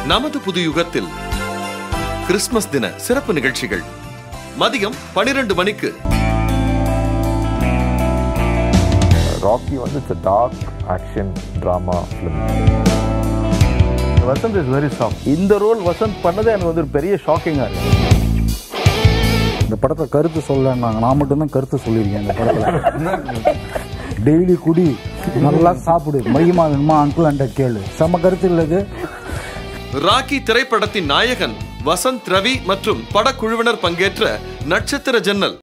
நமது புது யுகத்தில் கிறிஸ்துமஸ் தின சிறப்பு நிகழ்ச்சிகள் மதியம் பனிரெண்டு மணிக்கு ராக்கி வந்து it's dark action drama film Vasanth is very soft இந்த ரோல் வசந்த் பண்ணது எனக்கு வந்து ஒரு பெரிய ஷாக்கிங்காக இருக்கு இந்த படத்தை கருத்து சொல்லனாங்க நான் மட்டும்தான் கருத்து சொல்லியிருக்கேன் இந்த படத்தில் டெய்லி குடி நல்லா சாப்பிடு மையமா வேணுமா அங்கிள் அண்ட கேளு செம்ம கருத்து இல்லது ராக்கி திரைப்படத்தின் நாயகன் வசந்த் ரவி மற்றும் படக்குழுவினர் பங்கேற்ற நட்சத்திர ஜன்னல்